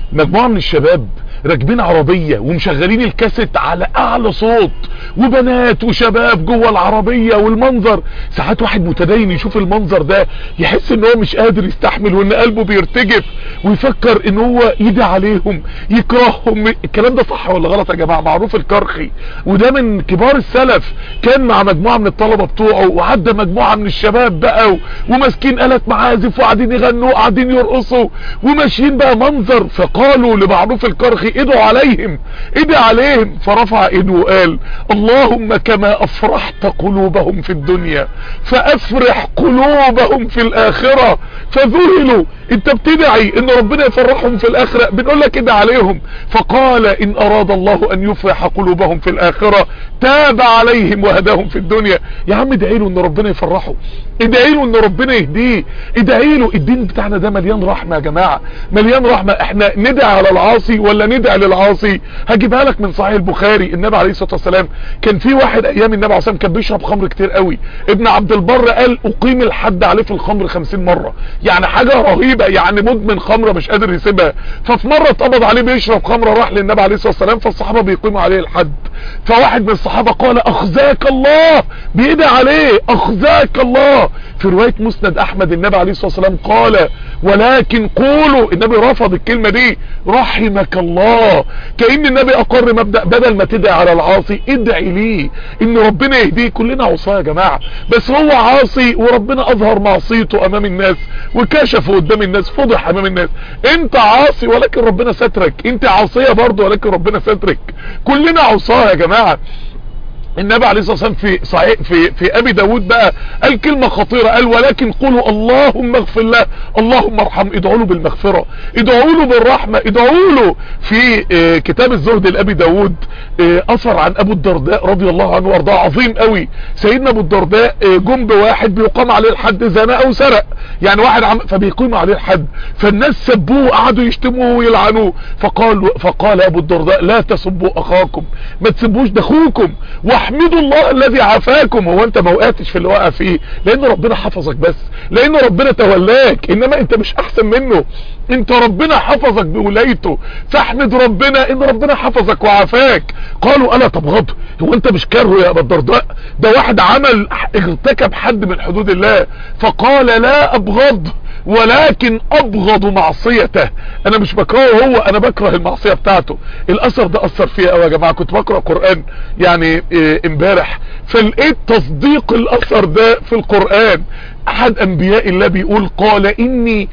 مجموعة من الشباب راكبين عربية ومشغلين الكاسيت على اعلى صوت وبنات وشباب جوه العربية والمنظر ساعات واحد متدين يشوف المنظر ده يحس ان هو مش قادر يستحمل وان قلبه بيرتجف ويفكر ان هو يدعي عليهم يكرههم الكلام ده صح ولا غلط يا جماعة معروف الكرخي وده من كبار السلف كان مع مجموعة من الطلبة بتوعه وعدى مجموعة من الشباب بقى وماسكين آلات معازف وقاعدين يغنوا وقاعدين يرقصوا وماشيين بقى منظر فقالوا لمعروف الكرخي ادعوا عليهم ادعوا عليهم فرفع ايده وقال اللهم كما افرحت قلوبهم في الدنيا فافرح قلوبهم في الاخرة فذهلوا انت بتدعي ان ربنا يفرحهم في الاخرة بنقول لك ادعى عليهم فقال ان اراد الله ان يفرح قلوبهم في الاخرة تاب عليهم وهداهم في الدنيا يا عم ادعي له ان ربنا يفرحه ادعي له ان ربنا يهديه ادعي له الدين بتاعنا ده مليان رحمة يا جماعة مليان رحمة احنا ندعي على العاصي ولا ندعي للعاصي هجيبها لك من صحيح البخاري النبي عليه الصلاة والسلام كان في واحد ايام النبي عليه الصلاة والسلام كان بيشرب خمر كتير قوي ابن عبد البر قال اقيم الحد عليه في الخمر خمسين مرة يعني حاجة رهيبة يعني مدمن خمرة مش قادر يسيبها ففي مرة اتقبض عليه بيشرب خمرة راح للنبي عليه الصلاة والسلام فالصحابة بيقيموا عليه الحد فواحد من الصحابة قال اخزاك الله بيدعي عليه اخزاك الله في رواية مسند احمد النبي عليه الصلاة والسلام قال ولكن قولوا النبي رفض الكلمة دي رحمك الله كأن النبي اقر مبدأ بدل ما تدعي على العاصي ادعي ليه ان ربنا يهديه كلنا عصاه يا جماعة بس هو عاصي وربنا اظهر معصيته امام الناس وكشفه قدام الناس فضح امام الناس انت عاصي ولكن ربنا سترك انت عاصية برضه ولكن ربنا سترك كلنا عصاه يا جماعة النبي عليه الصلاة والسلام في صحيح في في ابي داود بقى قال كلمة خطيرة قال ولكن قولوا اللهم اغفر له اللهم ارحم ادعوا له بالمغفرة ادعوا له بالرحمة ادعوا له في اه كتاب الزهد لابي داود اه اثر عن ابو الدرداء رضي الله عنه وارضاه عظيم قوي سيدنا ابو الدرداء اه جنب واحد بيقام عليه الحد زنا او سرق يعني واحد عم فبيقيم عليه الحد فالناس سبوه قعدوا يشتموه ويلعنوه فقال فقال ابو الدرداء لا تسبوا اخاكم ما تسبوش ده اخوكم واحمدوا الله الذي عافاكم هو انت ما وقعتش في اللي وقع فيه لان ربنا حفظك بس لان ربنا تولاك انما انت مش احسن منه انت ربنا حفظك بولايته فاحمد ربنا ان ربنا حفظك وعافاك قالوا الا تبغض هو انت مش كره يا ابا الدرداء ده واحد عمل ارتكب حد من حدود الله فقال لا ابغض ولكن ابغض معصيته انا مش بكرهه هو انا بكره المعصية بتاعته الاثر ده اثر فيا قوي يا جماعة كنت بقرأ قرآن يعني امبارح فلقيت تصديق الاثر ده في القرآن احد انبياء الله بيقول قال اني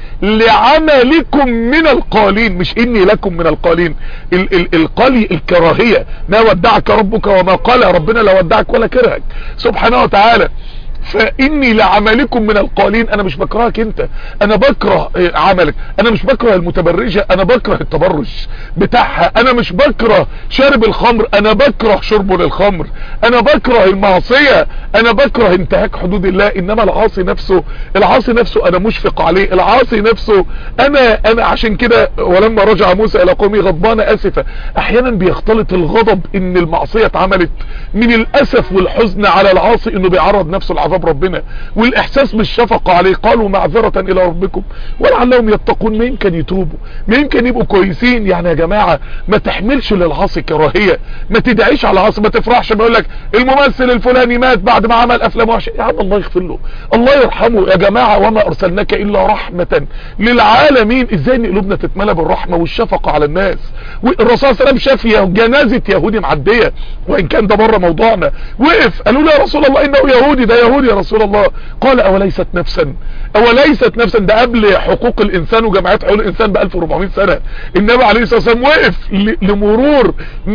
لعملكم من القالين مش اني لكم من القالين ال ال القالي الكراهية ما ودعك ربك وما قال ربنا لا ودعك ولا كرهك سبحانه وتعالى فاني لعملكم من القالين انا مش بكرهك انت انا بكره عملك انا مش بكره المتبرجة انا بكره التبرج بتاعها انا مش بكره شارب الخمر انا بكره شربه للخمر انا بكره المعصية انا بكره انتهاك حدود الله انما العاصي نفسه العاصي نفسه انا مشفق عليه العاصي نفسه انا انا عشان كده ولما رجع موسى الى قومه غضبان اسفة احيانا بيختلط الغضب ان المعصية اتعملت من الاسف والحزن على العاصي انه بيعرض نفسه لعذاب ربنا والاحساس بالشفقة عليه قالوا معذرة الى ربكم ولعلهم يتقون ما يمكن يتوبوا ما يمكن يبقوا كويسين يعني يا جماعة ما تحملش للعاصي كراهية ما تدعيش على العاصي ما تفرحش بيقول لك الممثل الفلاني مات بعد ما عمل افلام وحشة يا عم الله يغفر له الله يرحمه يا جماعة وما ارسلناك الا رحمة للعالمين ازاي ان قلوبنا تتملى بالرحمة والشفقة على الناس والرسول صلى الله عليه وسلم شاف جنازة يهودي معدية وان كان ده بره موضوعنا وقف قالوا له يا رسول الله انه يهودي ده يهودي يا رسول الله قال اوليست نفسا اوليست نفسا ده قبل حقوق الانسان وجمعيات حقوق الانسان ب 1400 سنة النبي عليه الصلاة والسلام وقف لمرور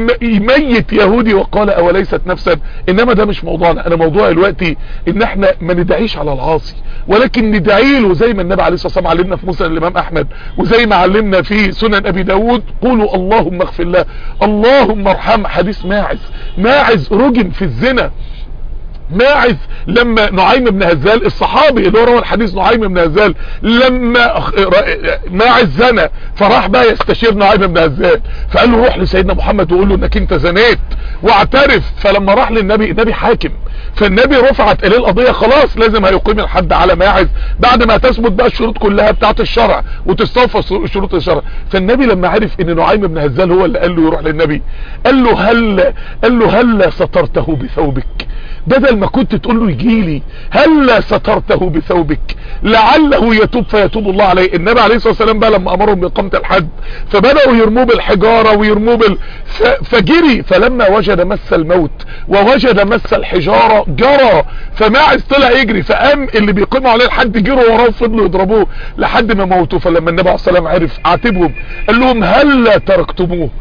ميت يهودي وقال اوليست نفسا انما ده مش موضوعنا انا موضوع دلوقتي ان احنا ما ندعيش على العاصي ولكن ندعي له زي ما النبي عليه الصلاة والسلام علمنا في مسند الامام احمد وزي ما علمنا في سنن ابي داود قولوا اللهم اغفر له اللهم ارحم حديث ماعز ماعز رجم في الزنا ماعز لما نعيم بن هزال الصحابي اللي هو روى الحديث نعيم بن هزال لما ماعز زنى فراح بقى يستشير نعيم بن هزال فقال له روح لسيدنا محمد وقول له انك انت زنيت واعترف فلما راح للنبي النبي حاكم فالنبي رفعت اليه القضية خلاص لازم هيقيم الحد على ماعز بعد ما تثبت بقى الشروط كلها بتاعت الشرع وتستوفى شروط الشرع فالنبي لما عرف ان نعيم بن هزال هو اللي قال له يروح للنبي قال له هل قال له هل سترته بثوبك بدل ما كنت تقول له يجي لي هل سترته بثوبك لعله يتوب فيتوب الله عليه النبي عليه الصلاه والسلام بقى لما امرهم باقامه الحد فبداوا يرموه بالحجاره ويرموه بال ف... فجري فلما وجد مس الموت ووجد مس الحجاره جرى فماعز طلع يجري فقام اللي بيقيموا عليه الحد جروا وراه وفضلوا يضربوه لحد ما موتوا فلما النبي عليه الصلاه والسلام عرف عاتبهم قال لهم هل تركتموه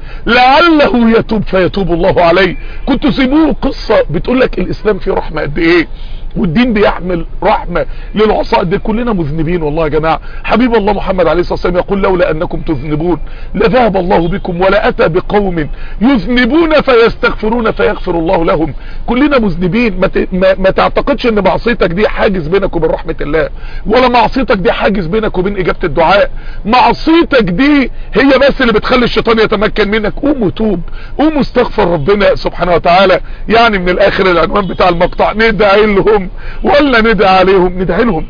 لعله يتوب فيتوب الله عليه كنتوا سيبوه قصه بتقول لك الاسلام فيه رحمه قد ايه والدين بيحمل رحمة للعصاة دي كلنا مذنبين والله يا جماعة حبيب الله محمد عليه الصلاة والسلام يقول لولا انكم تذنبون لذهب الله بكم ولا اتى بقوم يذنبون فيستغفرون فيغفر الله لهم كلنا مذنبين ما, ت... ما... ما تعتقدش ان معصيتك دي حاجز بينك وبين رحمة الله ولا معصيتك دي حاجز بينك وبين اجابة الدعاء معصيتك دي هي بس اللي بتخلي الشيطان يتمكن منك قوم وتوب قوم واستغفر ربنا سبحانه وتعالى يعني من الاخر العنوان بتاع المقطع ندعي لهم ولا ندعي عليهم ندعي لهم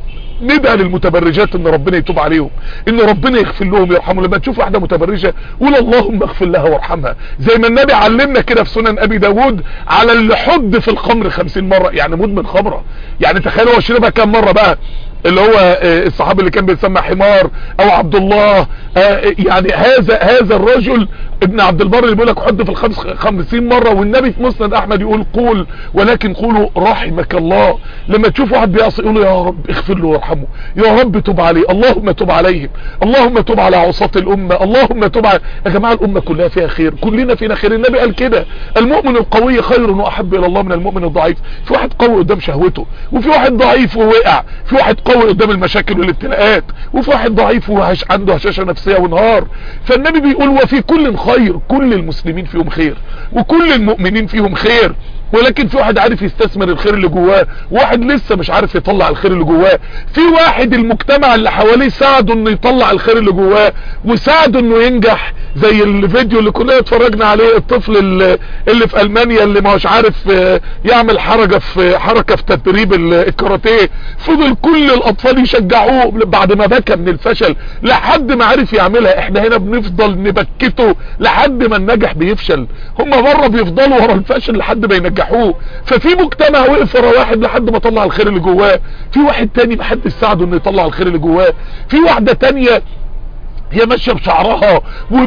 ندعي للمتبرجات ان ربنا يتوب عليهم ان ربنا يغفر لهم يرحمهم لما تشوف واحدة متبرجة قول اللهم اغفر لها وارحمها زي ما النبي علمنا كده في سنن ابي داود على اللي حد في الخمر خمسين مرة يعني مدمن خمرة يعني تخيلوا هو شربها كام مرة بقى اللي هو الصحابي اللي كان بيسمى حمار او عبد الله يعني هذا هذا الرجل ابن عبد البر اللي بيقول لك حد في الخمس خمسين مرة والنبي في مسند احمد يقول قول ولكن قولوا رحمك الله لما تشوف واحد بيعصي يقولوا يا رب اغفر له وارحمه يا رب تب عليه اللهم تب عليهم اللهم تب على عصاة الامة اللهم تب على يا جماعة الامة كلها فيها خير كلنا فينا خير النبي قال كده المؤمن القوي خير واحب الى الله من المؤمن الضعيف في واحد قوي قدام شهوته وفي واحد ضعيف ووقع في واحد قوي قدام المشاكل والابتلاءات وفي واحد ضعيف وهش عنده هشاشة نفسية ونهار فالنبي بيقول وفي كل خير كل المسلمين فيهم خير وكل المؤمنين فيهم خير ولكن في واحد عارف يستثمر الخير اللي جواه واحد لسه مش عارف يطلع الخير اللي جواه في واحد المجتمع اللي حواليه ساعده انه يطلع الخير اللي جواه وساعده انه ينجح زي الفيديو اللي كلنا اتفرجنا عليه الطفل اللي, اللي في المانيا اللي ما هوش عارف يعمل حركة في حركة في تدريب الكاراتيه فضل كل الاطفال يشجعوه بعد ما بكى من الفشل لحد ما عرف يعملها احنا هنا بنفضل نبكته لحد ما النجح بيفشل هم بره بيفضلوا ورا الفشل لحد ما ينجح ينجحوه ففي مجتمع وقف ورا واحد لحد ما طلع الخير اللي جواه في واحد تاني محدش ساعده انه يطلع الخير اللي جواه في واحدة تانية هي ماشيه بشعرها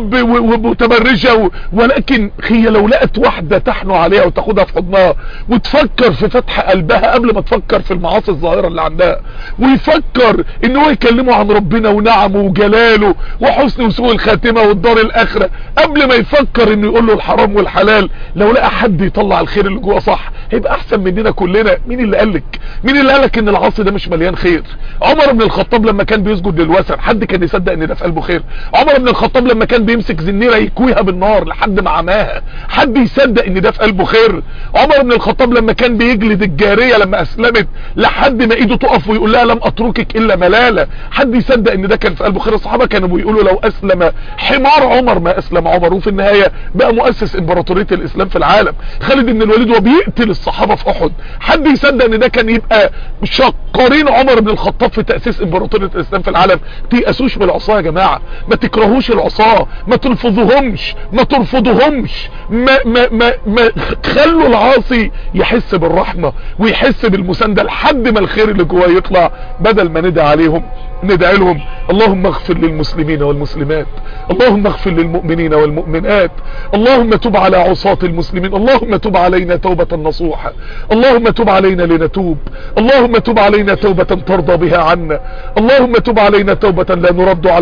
ومتبرجه ولكن هي لو لقت واحده تحنو عليها وتاخدها في حضنها وتفكر في فتح قلبها قبل ما تفكر في المعاصي الظاهره اللي عندها ويفكر ان هو يكلمه عن ربنا ونعمه وجلاله وحسن وسوء الخاتمه والدار الاخره قبل ما يفكر انه يقول له الحرام والحلال لو لقى حد يطلع الخير اللي جوه صح هيبقى احسن مننا كلنا مين اللي قالك مين اللي قالك ان العصر ده مش مليان خير عمر بن الخطاب لما كان بيسجد للوثن حد كان يصدق ان ده في قلبه خير عمر بن الخطاب لما كان بيمسك زنيره يكويها بالنار لحد ما عماها حد يصدق ان ده في قلبه خير عمر بن الخطاب لما كان بيجلد الجاريه لما اسلمت لحد ما ايده تقف ويقول لها لم اتركك الا ملاله حد يصدق ان ده كان في قلبه خير الصحابه كانوا بيقولوا لو اسلم حمار عمر ما اسلم عمر وفي النهايه بقى مؤسس امبراطوريه الاسلام في العالم خالد بن الوليد وبيقتل الصحابه في احد حد يصدق ان ده كان يبقى شقارين عمر بن الخطاب في تاسيس امبراطوريه الاسلام في العالم تيأسوش بالعصاه يا جماعه ما تكرهوش العصاة ما ترفضوهمش ما ترفضوهمش ما, ما, ما, ما خلوا العاصي يحس بالرحمة ويحس بالمساندة لحد ما الخير اللي جواه يطلع بدل ما ندعي عليهم ندعي لهم اللهم اغفر للمسلمين والمسلمات اللهم اغفر للمؤمنين والمؤمنات اللهم تب على عصاة المسلمين اللهم تب علينا توبة نصوحة اللهم تب علينا لنتوب اللهم تب علينا توبة ترضى بها عنا اللهم تب علينا توبة لا نرد على اعقاب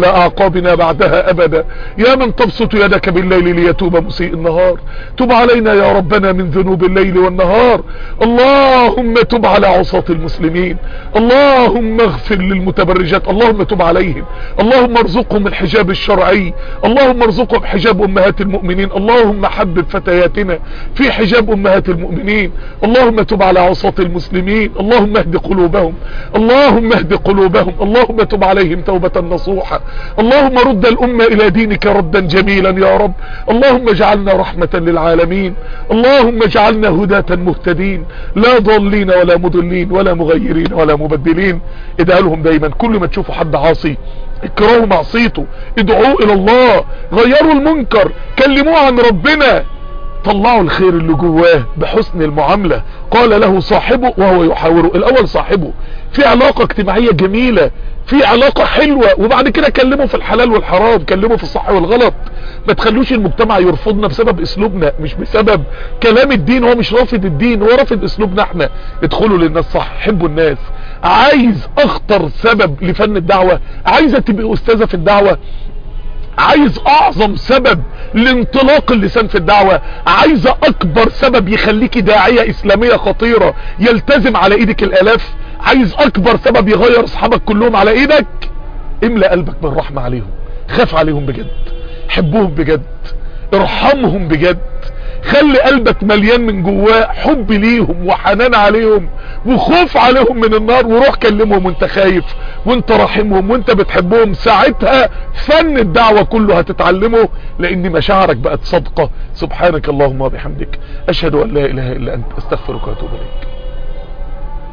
بنا بعدها ابدا يا من تبسط يدك بالليل ليتوب مسيء النهار تب علينا يا ربنا من ذنوب الليل والنهار اللهم تب على عصاة المسلمين اللهم اغفر للمتبرجات اللهم تب عليهم اللهم ارزقهم الحجاب الشرعي اللهم ارزقهم حجاب امهات المؤمنين اللهم حبب فتياتنا في حجاب امهات المؤمنين اللهم تب على عصاة المسلمين اللهم اهد قلوبهم اللهم اهد قلوبهم اللهم تب عليهم توبة نصوحة اللهم رد الامة الى دينك ردا جميلا يا رب اللهم اجعلنا رحمة للعالمين اللهم اجعلنا هداة مهتدين لا ضالين ولا مضلين ولا مغيرين ولا مبدلين ادعوا لهم دايما كل ما تشوفوا حد عاصي اكرهوا معصيته ادعوه الى الله غيروا المنكر كلموه عن ربنا طلعوا الخير اللي جواه بحسن المعاملة قال له صاحبه وهو يحاوره الاول صاحبه في علاقة اجتماعية جميلة في علاقة حلوة وبعد كده كلمه في الحلال والحرام كلمه في الصح والغلط ما تخلوش المجتمع يرفضنا بسبب اسلوبنا مش بسبب كلام الدين هو مش رافض الدين هو رافض اسلوبنا احنا ادخلوا للناس صح حبوا الناس عايز اخطر سبب لفن الدعوة عايزة تبقى استاذة في الدعوة عايز اعظم سبب لانطلاق اللسان في الدعوة عايزة اكبر سبب يخليكي داعية اسلامية خطيرة يلتزم على ايدك الالاف عايز اكبر سبب يغير اصحابك كلهم على ايدك املأ قلبك بالرحمة عليهم خاف عليهم بجد حبوهم بجد ارحمهم بجد خلي قلبك مليان من جواه حب ليهم وحنان عليهم وخوف عليهم من النار وروح كلمهم وانت خايف وانت راحمهم وانت بتحبهم ساعتها فن الدعوة كله هتتعلمه لان مشاعرك بقت صادقة سبحانك اللهم وبحمدك اشهد ان لا اله الا انت استغفرك واتوب اليك